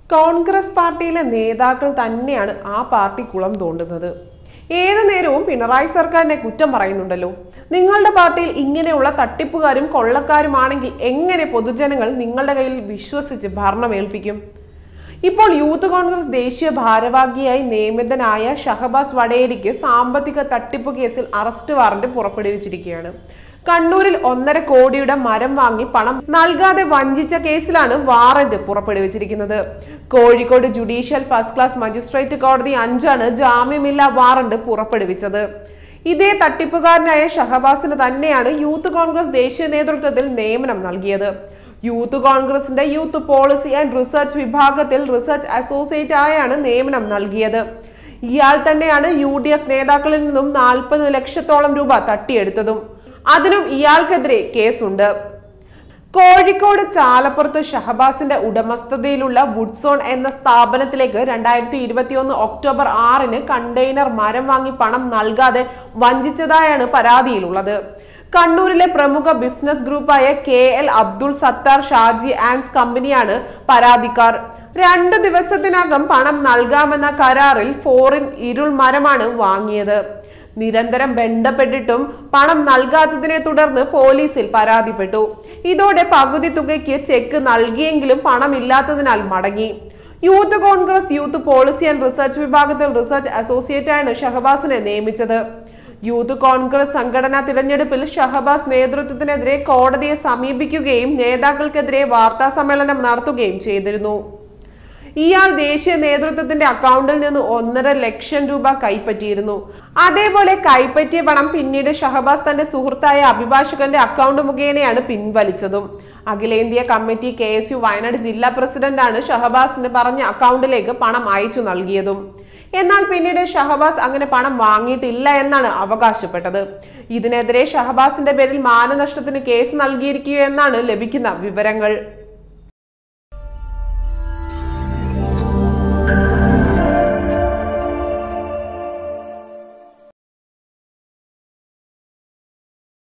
കോൺഗ്രസ് പാർട്ടിയിലെ നേതാക്കൾ തന്നെയാണ് ആ പാർട്ടി കുളം തോണ്ടുന്നത് ഏതു നേരവും പിണറായി സർക്കാരിനെ കുറ്റം പറയുന്നുണ്ടല്ലോ നിങ്ങളുടെ പാർട്ടിയിൽ ഇങ്ങനെയുള്ള തട്ടിപ്പുകാരും കൊള്ളക്കാരുമാണെങ്കിൽ എങ്ങനെ പൊതുജനങ്ങൾ നിങ്ങളുടെ കയ്യിൽ വിശ്വസിച്ച് ഭരണം ഏൽപ്പിക്കും ഇപ്പോൾ യൂത്ത് കോൺഗ്രസ് ദേശീയ ഭാരവാഹിയായി നിയമിതനായ ഷഹബാസ് വടേരിക്ക് സാമ്പത്തിക തട്ടിപ്പ് കേസിൽ അറസ്റ്റ് വാറന്റ് പുറപ്പെടുവിച്ചിരിക്കുകയാണ് കണ്ണൂരിൽ ഒന്നര കോടിയുടെ മരം വാങ്ങി പണം നൽകാതെ വഞ്ചിച്ച കേസിലാണ് വാറന്റ് പുറപ്പെടുവിച്ചിരിക്കുന്നത് Kozhikode judicial first class magistrate കോടതി അഞ്ചാണ് ജാമ്യമില്ലാ വാറന്റ് പുറപ്പെടുവിച്ചത് ഇതേ തട്ടിപ്പുകാരനായ ഷഹബാസിന് തന്നെയാണ് യൂത്ത് കോൺഗ്രസ് ദേശീയ നേതൃത്വത്തിൽ നിയമനം നൽകിയത് യൂത്ത് കോൺഗ്രസിന്റെ യൂത്ത് പോളിസി ആൻഡ് റിസർച്ച് വിഭാഗത്തിൽ റിസർച്ച് അസോസിയേറ്റ് ആയാണ് നിയമനം നൽകിയത് ഇയാൾ തന്നെയാണ് യു ഡി എഫ് നേതാക്കളിൽ നിന്നും നാൽപ്പത് ലക്ഷത്തോളം രൂപ തട്ടിയെടുത്തതും അതിനും ഇയാൾക്കെതിരെ കേസുണ്ട് കോഴിക്കോട് ചാലപ്പുറത്ത് ഷഹബാസിന്റെ ഉടമസ്ഥതയിലുള്ള വുഡ്സോൺ എന്ന സ്ഥാപനത്തിലേക്ക് രണ്ടായിരത്തി ഇരുപത്തിയൊന്ന് ഒക്ടോബർ ആറിന് കണ്ടെയ്നർ മരം വാങ്ങി പണം നൽകാതെ വഞ്ചിച്ചതായാണ് പരാതിയിലുള്ളത് കണ്ണൂരിലെ പ്രമുഖ ബിസിനസ് ഗ്രൂപ്പായ കെ എൽ അബ്ദുൾ സത്താർ ഷാജി ആൻഡ്സ് കമ്പനിയാണ് പരാതിക്കാർ രണ്ട് ദിവസത്തിനകം പണം നൽകാമെന്ന കരാറിൽ ഫോറിൻ ഇരുൾ മരമാണ് വാങ്ങിയത് നിരന്തരം ബന്ധപ്പെട്ടിട്ടും പണം നൽകാത്തതിനെ തുടർന്ന് പോലീസിൽ പരാതിപ്പെട്ടു ഇതോടെ പകുതി തുകയ്ക്ക് ചെക്ക് നൽകിയെങ്കിലും പണമില്ലാത്തതിനാൽ മടങ്ങി youth Congress youth policy and research വിഭാഗത്തിൽ റിസർച്ച് അസോസിയേറ്റാണ് ഷഹബാസിനെ നിയമിച്ചത് യൂത്ത് കോൺഗ്രസ് സംഘടനാ തിരഞ്ഞെടുപ്പിൽ ഷഹബാസ് നേതൃത്വത്തിനെതിരെ കോടതിയെ സമീപിക്കുകയും നേതാക്കൾക്കെതിരെ വാർത്താ സമ്മേളനം നടത്തുകയും ചെയ്തിരുന്നു ഇയാൾ ദേശീയ നേതൃത്വത്തിന്റെ അക്കൗണ്ടിൽ നിന്ന് ഒന്നര ലക്ഷം രൂപ കൈപ്പറ്റിയിരുന്നു അതേപോലെ കൈപ്പറ്റിയ പണം പിന്നീട് ഷഹബാസ് തന്റെ സുഹൃത്തായ അഭിഭാഷകന്റെ അക്കൗണ്ട് മുഖേനയാണ് പിൻവലിച്ചതും അഖിലേന്ത്യാ committee K S U Wayanad ജില്ലാ പ്രസിഡന്റാണ് ഷഹബാസിന് പറഞ്ഞ അക്കൗണ്ടിലേക്ക് പണം അയച്ചു നൽകിയതും എന്നാൽ പിന്നീട് ഷഹബാസ് അങ്ങനെ പണം വാങ്ങിയിട്ടില്ല എന്നാണ് അവകാശപ്പെട്ടത് ഇതിനെതിരെ ഷഹബാസിന്റെ പേരിൽ മാനനഷ്ടത്തിന് കേസ് നൽകിയിരിക്കുകയെന്നാണ് ലഭിക്കുന്ന വിവരങ്ങൾ